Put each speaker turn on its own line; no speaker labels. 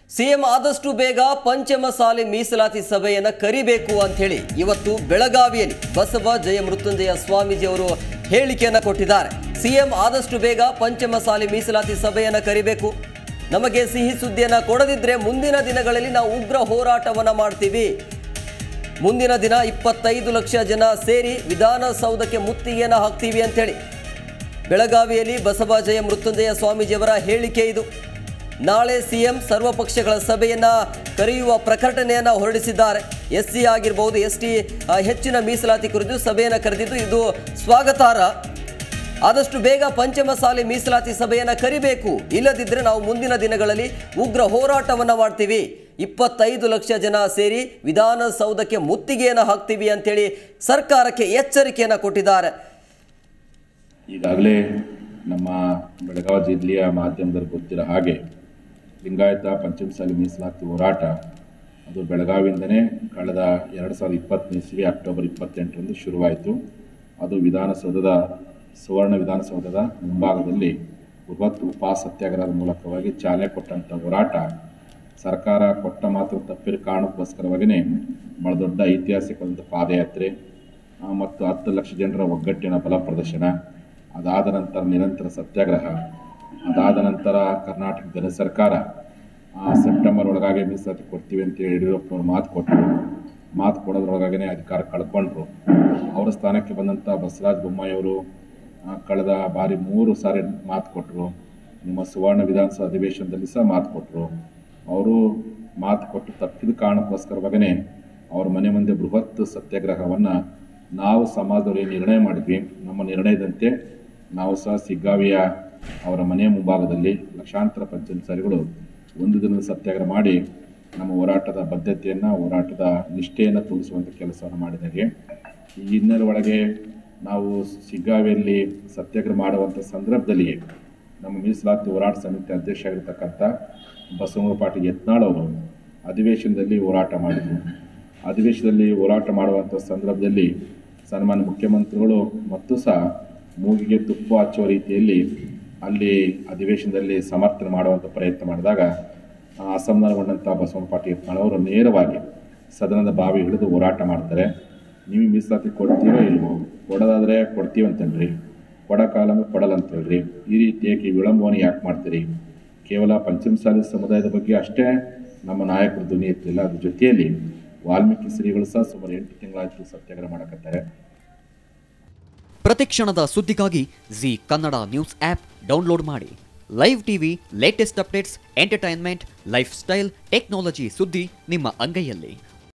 CM ಆದಷ್ಟು ಬೇಗ ಪಂಚಮಸಾಲಿ ಮೀಸಲಾತಿ ಸಭೆಯನ್ನ ಕರಿಬೇಕು ಅಂತ ಹೇಳಿ ಇವತ್ತು ಬೆಳಗಾವಿಯಲ್ಲಿ ಬಸವ ಜಯ ಮೃತ್ಯುಂಜಯ ಸ್ವಾಮೀಜಿ ಅವರು ಹೇಳಿಕೆಯನ್ನ ಕೊಟ್ಟಿದ್ದಾರೆ ಸಿಎಂ ಆದಷ್ಟು ಬೇಗ ಪಂಚಮಸಾಲಿ ಮೀಸಲಾತಿ ಸಭೆಯನ್ನ ಕರಿಬೇಕು ನಮಗೆ ಸಿಹಿ ಸುದ್ದಿಯನ್ನ ಕೊಡದಿದ್ರೆ ಮುಂದಿನ ದಿನಗಳಲ್ಲಿ ನಾವು ಉಗ್ರ ಹೋರಾಟವನ್ನ ಮಾಡ್ತೀವಿ ಮುಂದಿನ ದಿನ ಇಪ್ಪತ್ತೈದು ಲಕ್ಷ ಜನ ಸೇರಿ ವಿಧಾನಸೌಧಕ್ಕೆ ಮುತ್ತಿಗೆಯನ್ನ ಹಾಕ್ತೀವಿ ಅಂತೇಳಿ ಬೆಳಗಾವಿಯಲ್ಲಿ ಬಸವ ಜಯ ಮೃತ್ಯುಂಜಯ ಸ್ವಾಮೀಜಿಯವರ ಹೇಳಿಕೆ ಇದು ನಾಳೆ ಸಿಎಂ ಸರ್ವಪಕ್ಷಗಳ ಸಭೆಯನ್ನ ಕರೆಯುವ ಪ್ರಕಟಣೆಯನ್ನ ಹೊರಡಿಸಿದ್ದಾರೆ ಎಸ್ ಸಿ ಆಗಿರ್ಬೋದು ಎಸ್ ಟಿ ಹೆಚ್ಚಿನ ಮೀಸಲಾತಿ ಕುರಿತು ಸಭೆಯನ್ನು ಕರೆದಿದ್ದು ಇದು ಸ್ವಾಗತಾರ್ಹ ಆದಷ್ಟು ಬೇಗ ಪಂಚಮಸಾಲಿ ಮೀಸಲಾತಿ ಸಭೆಯನ್ನ ಕರಿಬೇಕು ಇಲ್ಲದಿದ್ದರೆ ನಾವು ಮುಂದಿನ ದಿನಗಳಲ್ಲಿ ಉಗ್ರ ಹೋರಾಟವನ್ನ ಮಾಡ್ತೀವಿ ಇಪ್ಪತ್ತೈದು ಲಕ್ಷ ಜನ ಸೇರಿ ವಿಧಾನಸೌಧಕ್ಕೆ ಮುತ್ತಿಗೆಯನ್ನು ಹಾಕ್ತೀವಿ ಅಂತೇಳಿ ಸರ್ಕಾರಕ್ಕೆ ಎಚ್ಚರಿಕೆಯನ್ನು ಕೊಟ್ಟಿದ್ದಾರೆ
ಈಗಾಗಲೇ ನಮ್ಮ ಬೆಳಗಾವಿ ಜಿಲ್ಲೆಯ ಮಾಧ್ಯಮದಲ್ಲಿ ಗೊತ್ತಿರೋ ಹಾಗೆ ಲಿಂಗಾಯತ ಪಂಚಮಸಾಲಿ ಮೀಸಲಾತಿ ಹೋರಾಟ ಅದು ಬೆಳಗಾವಿಯಿಂದನೇ ಕಳೆದ ಎರಡು ಸಾವಿರದ ಇಪ್ಪತ್ತನೇ ಇಸ್ವಿ ಅಕ್ಟೋಬರ್ ಇಪ್ಪತ್ತೆಂಟರಂದು ಶುರುವಾಯಿತು ಅದು ವಿಧಾನಸೌಧದ ಸುವರ್ಣ ವಿಧಾನಸೌಧದ ಮುಂಭಾಗದಲ್ಲಿ ಬೃಹತ್ ಉಪಾ ಸತ್ಯಾಗ್ರಹದ ಮೂಲಕವಾಗಿ ಚಾಲನೆ ಕೊಟ್ಟಂಥ ಹೋರಾಟ ಸರ್ಕಾರ ಕೊಟ್ಟ ಮಾತು ತಪ್ಪಿದ ಕಾರಣಕ್ಕೋಸ್ಕರವಾಗಿಯೇ ಭಾಳ ದೊಡ್ಡ ಐತಿಹಾಸಿಕವಾದಂಥ ಪಾದಯಾತ್ರೆ ಆ, ಮತ್ತು ಹತ್ತು ಲಕ್ಷ ಜನರ ಒಗ್ಗಟ್ಟಿನ ಬಲ ಪ್ರದರ್ಶನ ಅದಾದ ನಂತರ ನಿರಂತರ ಸತ್ಯಾಗ್ರಹ ಅದಾದ ನಂತರ ಕರ್ನಾಟಕ ಜನ ಸರ್ಕಾರ ಆ, ಸೆಪ್ಟೆಂಬರ್ ಒಳಗಾಗಿ ಮೀಸಲಾತಿ ಕೊಡ್ತೀವಿ ಅಂತ ಹೇಳಿ ಯಡಿಯೂರಪ್ಪನವ್ರು ಮಾತು ಕೊಟ್ಟರು ಮಾತು ಕೊಡೋದ್ರೊಳಗಾಗೇ ಅಧಿಕಾರ ಕಳ್ಕೊಂಡ್ರು ಅವರ ಸ್ಥಾನಕ್ಕೆ ಬಂದಂಥ ಬಸವರಾಜ ಬೊಮ್ಮಾಯಿ ಅವರು ಆ, ಕಳೆದ ಬಾರಿ ಮೂರು ಸಾರಿ ಮಾತು ಕೊಟ್ಟರು ನಿಮ್ಮ ಸುವರ್ಣ ವಿಧಾನಸಭಾ ಅಧಿವೇಶನದಲ್ಲಿ ಸಹ ಮಾತು ಕೊಟ್ಟರು ಅವರು ಮಾತು ಕೊಟ್ಟು ತಪ್ಪಿದ ಕಾರಣಕ್ಕೋಸ್ಕರವಾಗೇ ಅವ್ರ ಮನೆ ಮುಂದೆ ಬೃಹತ್ ಸತ್ಯಾಗ್ರಹವನ್ನು ನಾವು ಸಮಾಜದವರೇ ನಿರ್ಣಯ ಮಾಡಿದ್ವಿ ನಮ್ಮ ನಿರ್ಣಯದಂತೆ ನಾವು ಸಹ ಸಿಗ್ಗಾವಿಯ ಅವರ ಮನೆಯ ಮುಂಭಾಗದಲ್ಲಿ ಲಕ್ಷಾಂತರ ಪಂಚಮಸಾಲಿಗಳು ಒಂದು ದಿನದ ಸತ್ಯಾಗ್ರಹ ಮಾಡಿ ನಮ್ಮ ಹೋರಾಟದ ಬದ್ಧತೆಯನ್ನು ಹೋರಾಟದ ನಿಷ್ಠೆಯನ್ನು ತೋರಿಸುವಂಥ ಕೆಲಸವನ್ನು ಮಾಡಿದಾಗೆ ಈ ಹಿನ್ನೆಲೆ ಒಳಗೆ ನಾವು ಸಿಗ್ಗಾವಿಯಲ್ಲಿ ಸತ್ಯಾಗ್ರಹ ಮಾಡುವಂಥ ಸಂದರ್ಭದಲ್ಲಿಯೇ ನಮ್ಮ ಮೀಸಲಾತಿ ಹೋರಾಟ ಸಮಿತಿ ಅಧ್ಯಕ್ಷ ಆಗಿರ್ತಕ್ಕಂಥ ಬಸವನಗೌಡ ಪಾಟೀಲ್ ಯತ್ನಾಳ್ ಅವರು ಅಧಿವೇಶನದಲ್ಲಿ ಹೋರಾಟ ಮಾಡಿದರು ಅಧಿವೇಶನದಲ್ಲಿ ಹೋರಾಟ ಮಾಡುವಂಥ ಸಂದರ್ಭದಲ್ಲಿ ಸನ್ಮಾನ್ಯ ಮುಖ್ಯಮಂತ್ರಿಗಳು ಮತ್ತು ಸಹ ಮೂಗಿಗೆ ತುಪ್ಪ ಹಚ್ಚುವ ರೀತಿಯಲ್ಲಿ ಅಲ್ಲಿ ಅಧಿವೇಶನದಲ್ಲಿ ಸಮರ್ಥನೆ ಮಾಡುವಂಥ ಪ್ರಯತ್ನ ಮಾಡಿದಾಗ ಆ, ಅಸಮಾಧಾನಗೊಂಡಂಥ ಬಸವನ ಪಾಟೀಲ್ ಯತ್ನಾಳ್ ಅವರು ನೇರವಾಗಿ ಸದನದ ಬಾವಿ ಹಿಡಿದು ಹೋರಾಟ ಮಾಡ್ತಾರೆ ನೀವು ಮೀಸಲಾತಿ ಕೊಡ್ತೀರೋ ಇಲ್ವೋ ಕೊಡೋದಾದರೆ ಕೊಡ್ತೀವಿ ಅಂತನ್ರಿ ಕೊಡೋಕಾಲಂದ್ರೆ ಕೊಡಲ್ಲ ಅಂತ ಹೇಳ್ರಿ ಈ ರೀತಿಯಾಗಿ ವಿಳಂಬವನ್ನು ಯಾಕೆ ಮಾಡ್ತೀರಿ ಕೇವಲ ಪಂಚಮಸಾಲಿ ಸಮುದಾಯದ ಬಗ್ಗೆ ಅಷ್ಟೇ ನಮ್ಮ ನಾಯಕರು ಧ್ವನಿ ಎತ್ತಿಲ್ಲ ಅದ್ರ ಜೊತೆಯಲ್ಲಿ ವಾಲ್ಮೀಕಿ ಶ್ರೀಗಳು ಸಹ ಸುಮಾರು ಎಂಟು ತಿಂಗಳಾಯ್ತು ಸತ್ಯಾಗ್ರಹ ಮಾಡಕತ್ತಾರೆ
ಪ್ರತಿಕ್ಷಣದ ಸುದ್ದಿಗಾಗಿ Zee Kannada news app download ಮಾಡಿ live TV latest updates entertainment lifestyle technology ಸುದ್ದಿ ನಿಮ್ಮ ಅಂಗೈಯಲ್ಲಿ